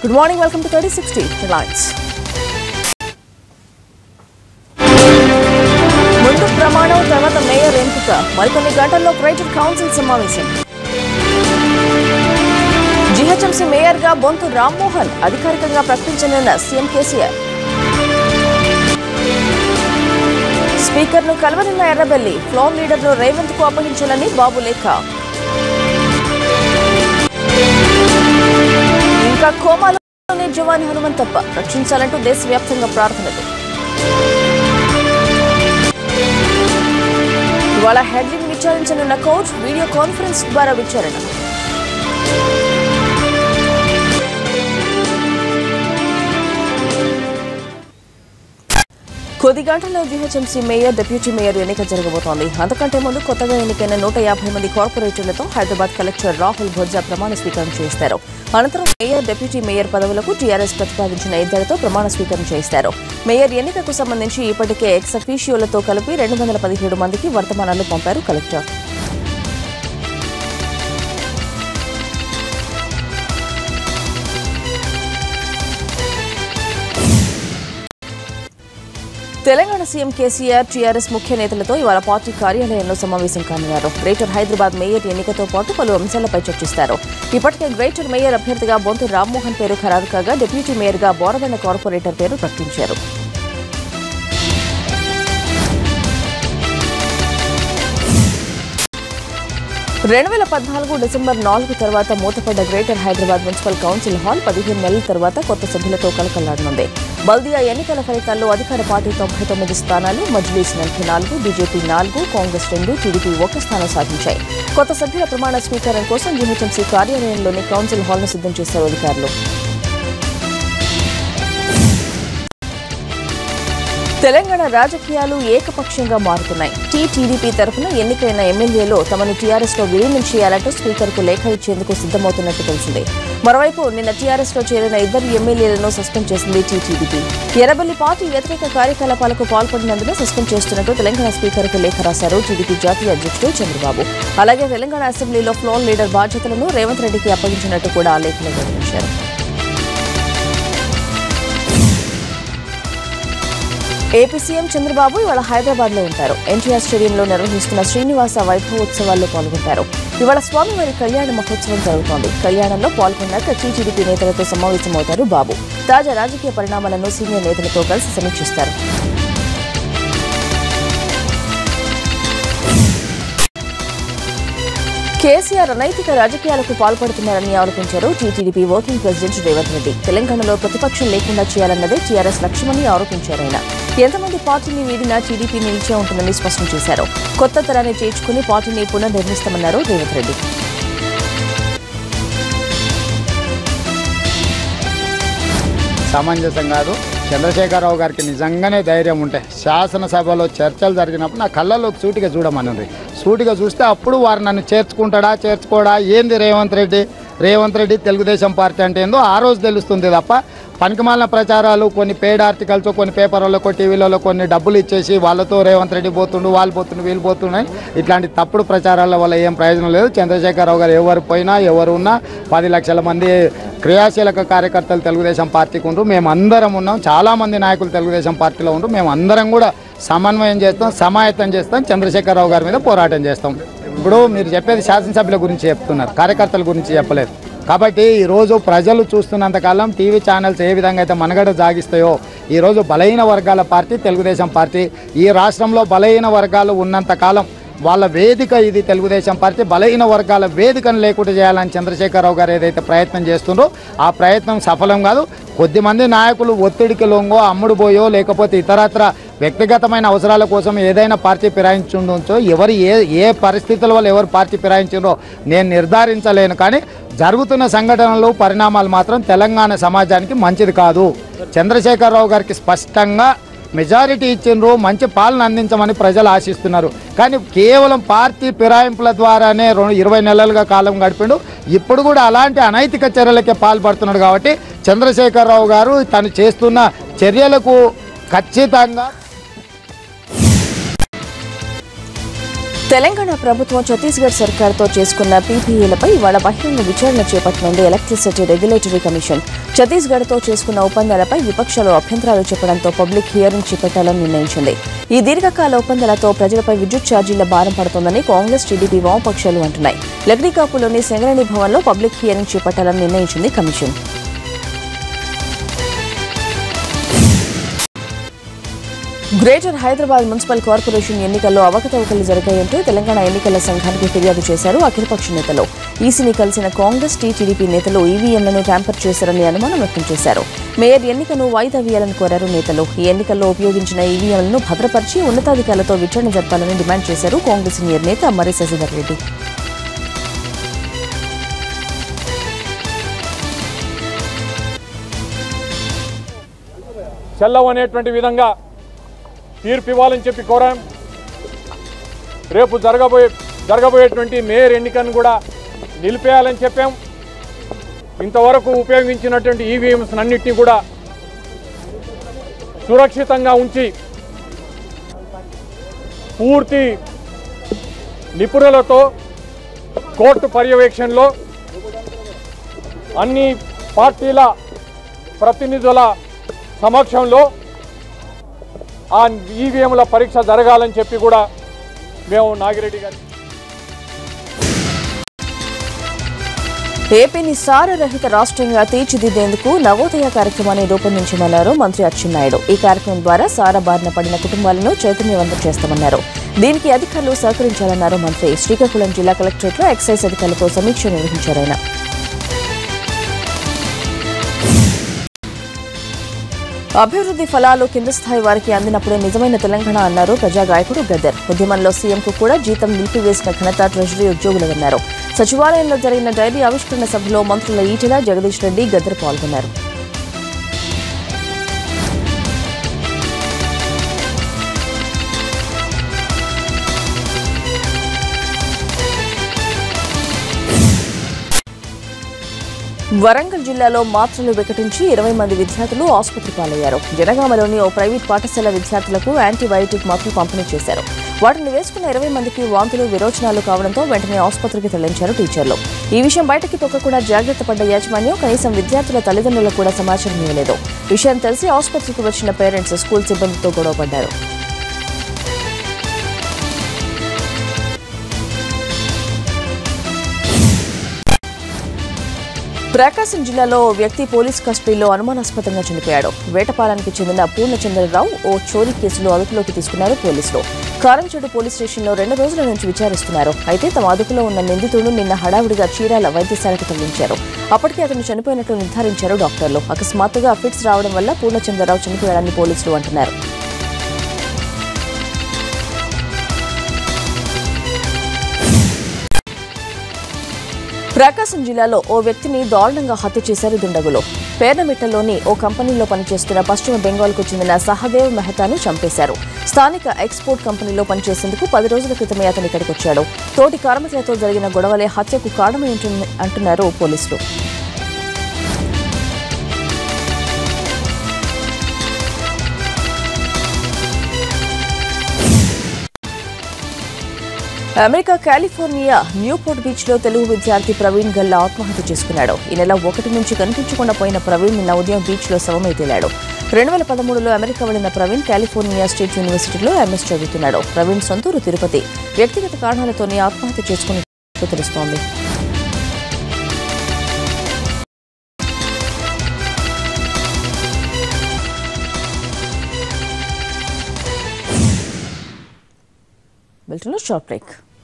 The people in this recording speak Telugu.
good morning welcome to thirty sixty Reliance ముందు ప్రమాణం తర్వాత మేయర్ ఎంపిక మరికొన్ని గంటల్లో గ్రేటర్ కౌన్సిల్ సమావేశం జీహెచ్ఎంసీ మేయర్గా బొంతు రామ్మోహన్ అధికారికంగా ప్రకటించనున్న సీఎం కేసీఆర్ స్పీకర్ను కలవనున్న ఎర్రబెల్లి ఫ్లోర్ లీడర్ను రేవంత్ కు అప్పగించాలని బాబు లేఖ ఇంకా కోమాలోని జవాన్ హనుమంతప్ప రక్షించాలంటూ దేశవ్యాప్తంగా ప్రార్థనలు ఇవాళ హెడ్లింగ్ విచారించనున్న కోర్టు వీడియో కాన్ఫరెన్స్ ద్వారా విచారణ కొద్ది గంటల్లో జీహెచ్ఎంసీ మేయర్ డిప్యూటీ మేయర్ ఎన్నిక జరగబోతోంది అంతకంటే ముందు కొత్తగా ఎన్నికైన నూట యాభై మంది కార్పొరేటర్లతో హైదరాబాద్ కలెక్టర్ రాహుల్ భోజా ప్రమాణ స్వీకారం చేస్తారు అనంతరం మేయర్ డిప్యూటీ మేయర్ పదవులకు టీఆర్ఎస్ ప్రతిపాదించిన ఇద్దరితో ప్రమాణ స్వీకారం చేస్తారు మేయర్ ఎన్నికకు సంబంధించి ఇప్పటికే ఎక్స్ అఫీషియోలతో కలిపి రెండు వందల పదిహేడు మందికి వర్తమానాలు పంపారు collector Telangana CM KCR TRS ముఖ్య నేతలతో ఇవాళ పార్టీ కార్యాలయంలో సమావేశం కానున్నారు గ్రేటర్ హైదరాబాద్ మేయర్ ఎన్నికతో పాటు పలు అంశాలపై చర్చిస్తారు ఇప్పటికే గ్రేటర్ మేయర్ అభ్యర్థిగా బొంతు రామ్మోహన్ పేరు ఖరారు కాగా డిప్యూటీ మేయర్గా బోరబండ కార్పొరేటర్ పేరు ప్రకటించారు రెండు వేల పద్నాలుగు డిసెంబర్ నాలుగు తర్వాత మూతపడ్డ greater Hyderabad municipal council hall పదిహేను నెలల తర్వాత కొత్త సభ్యులతో కలకలాడనుంది బల్దియా ఎన్నికల ఫలితాల్లో అధికార పార్టీ తొంభై తొమ్మిది స్థానాలు మజ్లీస్ నలభై నాలుగు బీజేపీ నాలుగు కాంగ్రెస్ రెండు టీడీపీ ఒక స్థానం సాధించాయి కొత్త సభ్యుల ప్రమాణ స్వీకారం కోసం జీహెచ్ఎంసీ కార్యాలయంలోని కౌన్సిల్ హాల్ను సిద్ధం చేశారు అధికారులు తెలంగాణ రాజకీయాలు ఏకపక్షంగా మారుతున్నాయి టీటీడీపీ తరఫున ఎన్నికైన ఎమ్మెల్యేలు తమను టీఆర్ఎస్ లో విలీనం చేయాలంటూ స్పీకర్ కు లేఖ ఇచ్చేందుకు సిద్దమవుతున్నట్టు తెలిసింది మరోవైపు నిన్న టీఆర్ఎస్ లో చేరిన ఇద్దరు ఎమ్మెల్యేలను సస్పెండ్ చేసింది టీటీడీపీ ఎర్రబెల్లి పార్టీ వ్యతిరేక కార్యకలాపాలకు పాల్పడినందున సస్పెండ్ చేస్తున్నట్టు తెలంగాణ స్పీకర్ కు లేఖ రాశారు టీడీపీ జాతీయ అధ్యక్షుడు చంద్రబాబు అలాగే తెలంగాణ అసెంబ్లీలో ఫ్లోర్ లీడర్ బాధ్యతలను రేవంత్ రెడ్డికి అప్పగించినట్టు కూడా ఆ లేఖలో వివరించారు ఏపీ సీఎం చంద్రబాబు ఇవాళ హైదరాబాద్ లో ఉంటారు ఎన్టీఆర్ స్టేడియంలో నిర్వహిస్తున్న శ్రీనివాస వైభవోత్సవాల్లో పాల్గొంటారు ఇవాళ స్వామివారి కళ్యాణ మహోత్సవం జరుగుతోంది కళ్యాణంలో పాల్గొన్నాక టీటీడీపీ నేతలతో సమావేశమవుతారు బాబు తాజా రాజకీయ పరిణామాలను సీనియర్ నేతలతో కలిసి సమీక్షిస్తారు కేసీఆర్ అనైతిక రాజకీయాలకు పాల్పడుతున్నారని ఆరోపించారు TTDP working president Revanth Reddy తెలంగాణలో ప్రతిపక్షం లేకుండా చేయాలన్నదే టీఆర్ఎస్ లక్ష్యమని ఆరోపించారు ఆయన ఎంతమంది పార్టీని వీడినా టీడీపీ నిలిచే ఉంటుందని స్పష్టం చేశారు కొత్త తరాన్ని చేర్చుకుని పార్టీని పునర్నిర్మిస్తామన్నారు రేవంత్ రెడ్డి సమంజసం కాదు చంద్రశేఖరరావు గారికి నిజంగానే ధైర్యం ఉంటే శాసనసభలో చర్చలు జరిగినప్పుడు నా కళ్ళలోకి సూటిగా చూడమనుంది సూటిగా చూస్తే అప్పుడు వారు నన్ను చేర్చుకుంటాడా చేర్చుకోడా ఏంది రేవంత్ రెడ్డి రేవంత్ రెడ్డి తెలుగుదేశం పార్టీ అంటే ఏందో ఆ రోజు తెలుస్తుంది తప్ప పనికిమాలిన ప్రచారాలు కొన్ని పేడ్ ఆర్టికల్స్ కొన్ని పేపర్లలో టీవీలలో కొన్ని డబ్బులు ఇచ్చేసి వాళ్ళతో రేవంత్ రెడ్డి పోతుండు వాళ్ళు పోతుండు వీళ్ళు పోతున్నాయి ఇట్లాంటి తప్పుడు ప్రచారాల వల్ల ఏం ప్రయోజనం లేదు చంద్రశేఖరరావు గారు ఎవరు పోయినా ఎవరు ఉన్నా పది లక్షల మంది క్రియాశీలక కార్యకర్తలు తెలుగుదేశం పార్టీకి ఉండ్రు మేము అందరం ఉన్నాం చాలామంది నాయకులు తెలుగుదేశం పార్టీలో ఉండ్రు మేము అందరం కూడా సమన్వయం చేస్తాం సమాయత్తం చేస్తాం చంద్రశేఖరరావు గారి మీద పోరాటం చేస్తాం ఇప్పుడు మీరు చెప్పేది శాసనసభ్యుల గురించి చెప్తున్నారు కార్యకర్తల గురించి చెప్పలేదు కాబట్టి ఈరోజు ప్రజలు చూస్తున్నంతకాలం టీవీ ఛానల్స్ ఏ విధంగా అయితే మనగడ జాగిస్తాయో ఈరోజు బలహీన వర్గాల పార్టీ తెలుగుదేశం పార్టీ ఈ రాష్ట్రంలో బలహీన వర్గాలు ఉన్నంతకాలం వాళ్ళ వేదిక ఇది తెలుగుదేశం పార్టీ బలహీన వర్గాల వేదికను లేకుండా చేయాలని చంద్రశేఖరరావు గారు ఏదైతే ప్రయత్నం చేస్తుండ్రో ఆ ప్రయత్నం సఫలం కాదు కొద్దిమంది నాయకులు ఒత్తిడికి లొంగో అమ్ముడు పోయో లేకపోతే ఇతరత్ర వ్యక్తిగతమైన అవసరాల కోసం ఏదైనా పార్టీ ఫిరాయించుండొచ్చో ఎవరు ఏ ఏ పరిస్థితుల వల్ల ఎవరు పార్టీ ఫిరాయించారో నేను నిర్ధారించలేను కానీ జరుగుతున్న సంఘటనలు పరిణామాలు మాత్రం తెలంగాణ సమాజానికి మంచిది కాదు చంద్రశేఖరరావు గారికి స్పష్టంగా మెజారిటీ ఇచ్చిండ్రు మంచి పాలన అందించమని ప్రజలు ఆశిస్తున్నారు కానీ కేవలం పార్టీ ఫిరాయింపుల ద్వారానే రెండు ఇరవై నెలలుగా కాలం గడిపిండు ఇప్పుడు కూడా అలాంటి అనైతిక చర్యలకే పాల్పడుతున్నాడు కాబట్టి చంద్రశేఖరరావు గారు తను చేస్తున్న చర్యలకు ఖచ్చితంగా తెలంగాణ ప్రభుత్వం ఛత్తీస్గఢ్ సర్కార్తో చేసుకున్న పీపీఏలపై ఇవాళ బహిరంగ విచారణ చేపట్టనుంది ఎలక్ట్రిసిటీ రెగ్యులేటరీ కమిషన్ ఛత్తీస్గఢ్తో చేసుకున్న ఒప్పందాలపై విపక్షాలు అభ్యంతరాలు చెప్పడంతో పబ్లిక్ హియరింగ్ చేపట్టాలని నిర్ణయించింది ఈ దీర్ఘకాల ఒప్పందాలతో ప్రజలపై విద్యుత్ ఛార్జీల భారం పడుతోందని కాంగ్రెస్ టీడీపీ వామపక్షాలు అంటున్నాయి లగ్డీకాపులోని సెంగరణి భవన్లో పబ్లిక్ హియరింగ్ చేపట్టాలని నిర్ణయించింది commission greater Hyderabad municipal corporation ఎన్నికల్లో అవకతవకలు జరిగాయంటూ తెలంగాణ ఎన్నికల సంఘానికి ఫిర్యాదు చేశారు అఖిలపక్ష నేతలు ఈసీని కలిసిన కాంగ్రెస్ టీటీడీపీ నేతలు ఈవీఎంలను ట్యాంపర్ చేశారని అనుమానం వ్యక్తం చేశారు మేయర్ ఎన్నికను వాయిదా వేయాలని కోరారు నేతలు ఈ ఎన్నికల్లో ఉపయోగించిన ఈవీఎంలను భద్రపరిచి ఉన్నతాధికారులతో విచారణ జరపాలని డిమాండ్ చేశారు కాంగ్రెస్ సీనియర్ నేత మర్రి శశిధర్ రెడ్డి చెల్లవు అనేటువంటి విధంగా తీర్పు ఇవ్వాలని చెప్పి కోరాం రేపు జరగబోయే జరగబోయేటువంటి మేయర్ ఎన్నికను కూడా నిలిపేయాలని చెప్పాం ఇంతవరకు ఉపయోగించినటువంటి ఈవీఎంస్ అన్నింటినీ కూడా సురక్షితంగా ఉంచి పూర్తి నిపుణులతో కోర్టు పర్యవేక్షణలో అన్ని పార్టీల ప్రతినిధుల సమక్షంలో ఆ ఈవీఎంల పరీక్ష జరగాలని చెప్పి కూడా మేము నాగిరెడ్డి గారి ఏపీని సారరహిత రాష్ట్రంగా తీర్చిదిద్దేందుకు నవోదయ కార్యక్రమాన్ని రూపొందించమన్నారు మంత్రి అచ్చెన్నాయుడు ఈ కార్యక్రమం ద్వారా సార బారిన పడిన కుటుంబాలను చైతన్యవంతం చేస్తామన్నారు దీనికి అధికారులు సహకరించాలన్నారు మంత్రి శ్రీకాకుళం జిల్లా కలెక్టరేట్లో ఎక్సైజ్ అధికారులతో సమీక్ష నిర్వహించారు ఆయన అభివృద్ధి ఫలాలు కింద స్థాయి వారికి అందినప్పుడే నిజమైన తెలంగాణ అన్నారు ప్రజా గాయకుడు గద్దర్ ఉద్యమంలో సీఎంకు కూడా జీతం నిలిపివేసిన ఘనత ట్రెజరీ ఉద్యోగులదన్నారు సచివాలయంలో జరిగిన డైరీ ఆవిష్కరణ సభలో మంత్రుల ఈటెల జగదీష్ రెడ్డి గద్దర్ పాల్గొన్నారు వరంగల్ జిల్లాలో మాత్రలు వికటించి ఇరవై మంది విద్యార్థులు ఆసుపత్రి పాలయ్యారు జనగామలోని ఓ ప్రైవేట్ పాఠశాల విద్యార్థులకు యాంటీబయాటిక్ మాత్రలు పంపిణీ చేశారు వాటిని వేసుకున్న ఇరవై మందికి వాంతులు విరోచనాలు కావడంతో వెంటనే ఆసుపత్రికి తరలించారు టీచర్లు ఈ విషయం బయటకి తొక్కకుండా జాగ్రత్త పడ్డ యాజమాన్యం కనీసం విద్యార్థుల తల్లిదండ్రులకు కూడా సమాచారం ఇవ్వలేదు విషయం తెలిసి ఆసుపత్రికి వచ్చిన పేరెంట్స్ స్కూల్ సిబ్బందితో గొడవపడ్డారు ప్రకాశం జిల్లాలో ఓ వ్యక్తి పోలీస్ కస్టడీలో అనుమానాస్పదంగా చనిపోయాడు వేటపాలానికి చెందిన పూర్ణచంద్రరావు ఓ చోరీ కేసులో అదుపులోకి తీసుకున్నారు పోలీసులు కారంచెడు పోలీస్ స్టేషన్లో రెండు రోజుల నుంచి విచారిస్తున్నారు అయితే తమ అదుపులో ఉన్న నిందితుడు నిన్న హడావుడిగా చీరాల వైద్యశాలకు తరలించారు అప్పటికే అతను చనిపోయినట్లు నిర్ధారించారు డాక్టర్లు అకస్మాత్తుగా ఫిట్స్ రావడం వల్ల పూర్ణచంద్రరావు చనిపోయాడని పోలీసులు అంటున్నారు ప్రకాశం జిల్లాలో ఓ వ్యక్తిని దారుణంగా హత్య చేశారు దుండగులు పేర్నమిట్టలోని ఓ కంపెనీలో పనిచేస్తున్న పశ్చిమ బెంగాల్కు చెందిన సహదేవ్ మెహతాను చంపేశారు స్థానిక ఎక్స్పోర్ట్ కంపెనీలో పనిచేసేందుకు పది రోజుల క్రితమే అతను ఇక్కడికి వచ్చాడు తోటి కార్మికులతో జరిగిన గొడవలే హత్యకు కారణమై ఉంటుంది- అంటున్నారు పోలీసులు అమెరికా కాలిఫోర్నియా న్యూపోర్ట్ బీచ్ లో తెలుగు విద్యార్థి ప్రవీణ్ గల్లా ఆత్మహత్య చేసుకున్నాడు ఈ నెల ఒకటి నుంచి కనిపించకుండా పోయిన ప్రవీణ్ నిన్న ఉదయం బీచ్ లో శవమై తేలాడు రెండు వేల పదమూడులో అమెరికా వెళ్లిన ప్రవీణ్ కాలిఫోర్నియా స్టేట్ యూనివర్సిటీలో ఎంఎస్ చదువుతున్నాడు ప్రవీణ్ సొంతూరు తిరుపతి వ్యక్తిగత కారణాలతోనే ఆత్మహత్య చేసుకున్నట్లు తెలుస్తోంది బులెటిన్లో షార్ట్ బ్రేక్